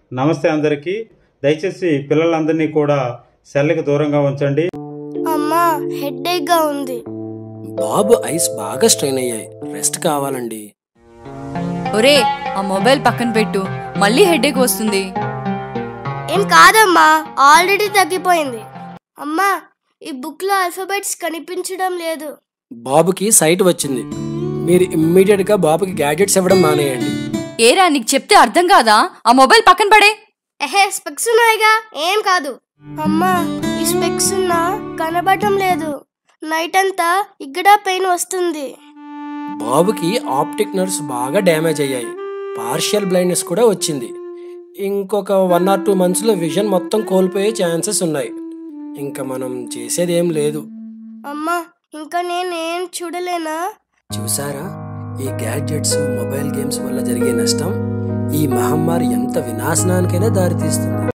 నమస్తే అందరికీ దయచేసి పిల్లలందరినీ కూడా సెల్కి దూరంగా ఉంచండి అమ్మా హెడేక్ గా ఉంది బాబు ఐస్ బాగా స్ట్రెయిన్ అయ్యాయి రెస్ట్ కావాలండి ఒరే ఆ మొబైల్ పక్కన పెట్టు మళ్ళీ హెడేక్ వస్తుంది ఏం కాదమ్మా ఆల్రెడీ తగ్గిపోయింది అమ్మా ఈ బుక్ లో ఆల్ఫాబెట్స్ కనిపించడం లేదు బాబుకి సైట్ వచ్చింది మీరు ఇమ్మీడియట్ గా బాబుకి గ్యాడ్జెట్స్ ఇవ్వడం మానేయండి ఏరా నీకు చెప్తే అర్థం కాదా ఆ మొబైల్ పక్కన పడే ఎహే స్పెక్స్ ఉన్నాయిగా ఏం కాదు అమ్మా ఈ స్పెక్స్ ఉన్నా కనబడటం లేదు నైట్ అంతా ఇక్కడ పెయిన్ వస్తుంది బాబుకి ఆప్టిక్ నర్వ్స్ బాగా డ్యామేజ్ అయ్యాయి పార్షియల్ బ్లైండ్నెస్ కూడా వచ్చింది ఇంకొక వన్ ఆర్ టూ మంత్స్లో విజన్ మొత్తం కోల్పోయే ఛాన్సెస్ ఉన్నాయి ఇంకా మనం చేసేది ఏం లేదు అమ్మా ఇంకా నేనేం చూడలేనా చూసారా ఈ గ్యాడ్జెట్స్ మొబైల్ గేమ్స్ వల్ల జరిగే నష్టం ఈ మహమ్మారి ఎంత వినాశనానికైనా దారితీస్తుంది